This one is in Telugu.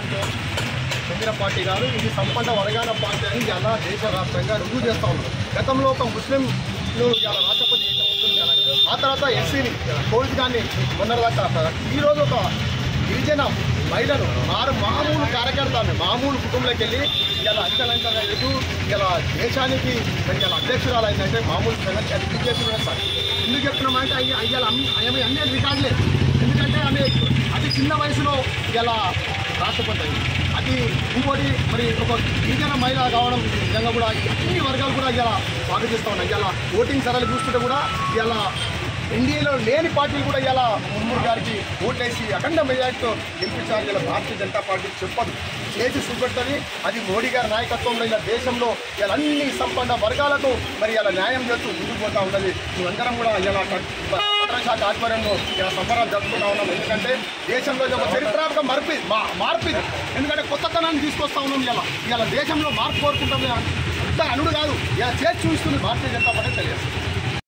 వర్గానికి చెందిన పార్టీ కాదు ఇది సంపన్న వర్గాల పార్టీ అని ఇలా దేశ వ్యాప్తంగా రుజువు చేస్తా ఉన్నారు గతంలో ఒక ముస్లిం ఇలా రాష్ట్రపతి చేసిన వస్తుంది కదా. ఆ తర్వాత ఎస్సీని కోవిడ్ గాన్ని మొన్నటిదాకా ఈ రోజు ఒక గిరిజన మహిళను మారు మామూలు కార్యకర్త ఆమె మామూలు కుటుంబంలోకి వెళ్ళి ఇలా అంచెలంచెలుగా ఎదు ఇలా దేశానికి మరి ఇలా అధ్యక్షురాలు అయిందంటే మామూలు సంగతి అది బీజేపీ సార్ ఎందుకు చెప్తున్నామంటే అయ్యి అయ్యాల ఆమె అన్నీ రికార్డులే ఎందుకంటే ఆమె అతి చిన్న వయసులో ఇలా రాష్ట్రపతి అయింది అది ఇంకోటి మరి ఒక గిరిజన మహిళ కావడం నిజంగా కూడా అన్ని వర్గాలు కూడా ఇలా స్వాగతిస్తూ ఉన్నాయి ఇలా ఓటింగ్ సరళి చూస్తుంటే కూడా ఇలా ఎన్డీఏలో లేని పార్టీలు కూడా ఇలా మున్మూరు గారికి ఓట్లేసి అఖండ మెజార్టీతో గెలిపించాలి ఇలా భారతీయ జనతా పార్టీ చెప్పదు చేసి చూపెడుతుంది అది మోడీ గారి నాయకత్వంలో ఇలా దేశంలో ఇలా అన్ని సంపన్న వర్గాలకు మరి ఇలా న్యాయం చేస్తూ ముందుకు పోతా ఉన్నది మేమందరం కూడా ఇలా పట్టణ శాఖ ఆధ్వర్యంలో ఇలా సంబరాలు జరుపుకుంటా ఉన్నాం ఎందుకంటే దేశంలో ఇది ఒక చరిత్రాత్మక మార్పు మా మార్పు ఇది ఎందుకంటే కొత్తతనాన్ని తీసుకొస్తా ఉన్నాం ఇలా ఇలా దేశంలో మార్పు కోరుకుంటాం అంత అనుడు కాదు ఇలా చేసి చూస్తుంది భారతీయ జనతా పార్టీ తెలియదు